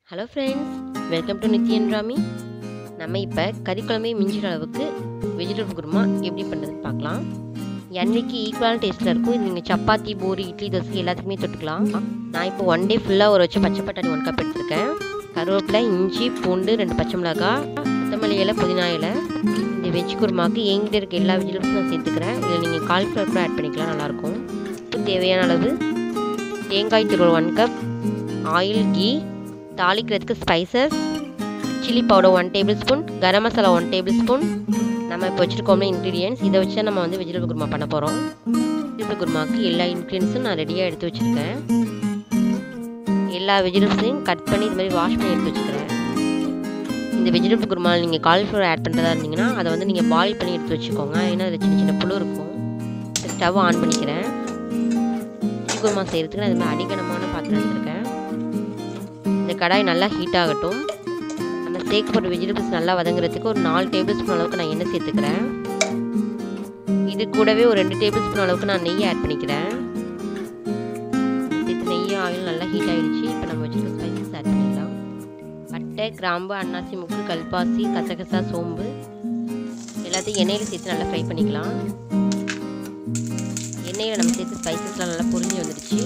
hello friends welcome to நித்யன் ராமி நம்ம இப்போ கறி குழம்பே மிஞ்சிற அளவுக்கு வெஜிடபிள் குருமா எப்படி பண்ணுறதுன்னு பார்க்கலாம் எண்ணெய்க்கு ஈக்குவலான டேஸ்ட்டில் இருக்கும் இது நீங்கள் சப்பாத்தி பூரி இட்லி தோசை எல்லாத்துக்குமே தொட்டுக்கலாம் நான் இப்போ ஒன் டே ஃபுல்லாக ஒரு வச்ச பச்சை பட்டாணி ஒன் கப் எடுத்திருக்கேன் கருவேப்பிலை இஞ்சி பூண்டு ரெண்டு பச்சை மிளகாய் கொத்தமல்லி இலை புதினா இலை இந்த வெஜ் குருமாவுக்கு எங்கிட்ட இருக்க எல்லா வெஜிடபிள்ஸும் நான் சேர்த்துக்கிறேன் இதில் நீங்கள் காலிஃப்ளவர் கூட ஆட் பண்ணிக்கலாம் நல்லாயிருக்கும் தேவையான அளவு தேங்காய் துருவல் ஒன் கப் ஆயில் கீ தாளிக்கிறதுக்கு spices chilli powder one table spoon garam masala one table spoon நம்ம இப்போ வச்சுருக்கோம்ல இன்க்ரீடியன்ஸ் இதை வச்சு நம்ம வந்து வெஜிடபிள் குருமா பண்ண போகிறோம் வெஜிடபிள் குருமாவுக்கு எல்லா இன்க்ரீடியன்ஸும் நான் ரெடியாக எடுத்து வச்சுருக்கேன் எல்லா வெஜிடபிள்ஸையும் கட் பண்ணி இது மாதிரி வாஷ் பண்ணி எடுத்து வச்சுக்கிறேன் இந்த வெஜிடபிள் குருமாவில் நீங்கள் காலிஃப்ளவர் ஆட் பண்ணுறதா இருந்தீங்கன்னா அதை வந்து நீங்கள் பாயில் பண்ணி எடுத்து வச்சுக்கோங்க ஏன்னா அதில் சின்ன சின்ன புழு இருக்கும் ஸ்டவ் ஆன் பண்ணிக்கிறேன் வெஜ் குருமா செய்கிறதுக்கு நான் இது மாதிரி அடிகனமான பாத்திரம் எடுத்துருக்கேன் இந்த கடாய் நல்லா ஹீட் ஆகட்டும் நம்ம சேர்க்கப்பட்ட வெஜிடபிள்ஸ் நல்லா வதங்குறதுக்கு ஒரு நாலு டேபிள் ஸ்பூன் அளவுக்கு நான் எண்ணெய் சேர்த்துக்கிறேன் இது கூடவே ஒரு ரெண்டு டேபிள் ஸ்பூன் அளவுக்கு நான் நெய் ஆட் பண்ணிக்கிறேன் சேர்த்து நெய் ஆயில் நல்லா ஹீட் ஆகிடுச்சு இப்போ நம்ம வச்சுருக்க ஸ்பைசஸ் ஆட் பண்ணிக்கலாம் பட்டை கிராம்பு அன்னாசி முக்கு கல்பாசி கசகசா சோம்பு எல்லாத்தையும் எண்ணெயில் சேர்த்து நல்லா ஃப்ரை பண்ணிக்கலாம் எண்ணெயில் நம்ம சேர்த்து ஸ்பைசஸ்லாம் நல்லா பொரிஞ்சு வந்துடுச்சு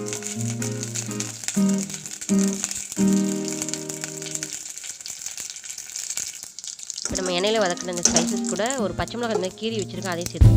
இப்போ நம்ம எண்ணெயில் வதக்கின இந்த ஸ்பைசஸ் கூட ஒரு பச்சை மிளகாய் இந்த கீரி வச்சுருக்கேன் அதையும் சேர்த்து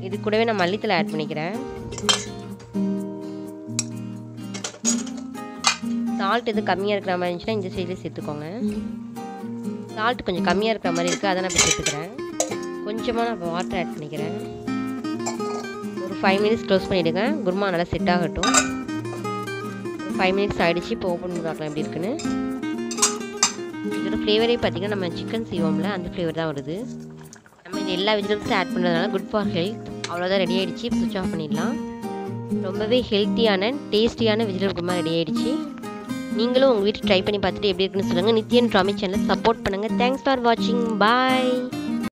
இது கூடவே நான் மல்லித்தலை ஆட் பண்ணிக்கிறேன் சால்ட் எது கம்மியாக இருக்கிற மாதிரி இருந்துச்சுன்னா இந்த சைடில் சேர்த்துக்கோங்க சால்ட் கொஞ்சம் கம்மியாக இருக்கிற மாதிரி இருக்குது அதை நான் இப்போ சேர்த்துக்கிறேன் கொஞ்சமாக நான் இப்போ வாட்டர் ஆட் பண்ணிக்கிறேன் ஒரு ஃபைவ் மினிட்ஸ் க்ளோஸ் பண்ணிவிடுங்க குருமா நல்லா செட் ஆகட்டும் ஒரு ஃபைவ் மினிட்ஸ் ஆகிடுச்சு இப்போ ஓப்பன் பண்ணி பார்க்கலாம் எப்படி இருக்குன்னு இதோட ஃப்ளேவரே பார்த்திங்கன்னா நம்ம சிக்கன் செய்வோம்ல அந்த ஃப்ளேவர் தான் வருது நம்ம இது எல்லா வெஜிடபிள்ஸும் ஆட் பண்ணுறதுனால குட் ஃபார் ஹெல்த் அவ்வளோதான் ரெடி ஆகிடுச்சு சுவிச் ஆஃப் பண்ணிடலாம் ரொம்பவே ஹெல்த்தியான டேஸ்டியான வெஜிடபிள் குருமா ரெடி ஆகிடுச்சு நீங்களும் உங்கள் வீட்டில் ட்ரை பண்ணி பார்த்துட்டு எப்படி இருக்குன்னு சொல்லுங்கள் நித்யன் ட்ராமி சேனலை சப்போர்ட் பண்ணுங்கள் தேங்க்ஸ் ஃபார் வாட்சிங் பாய்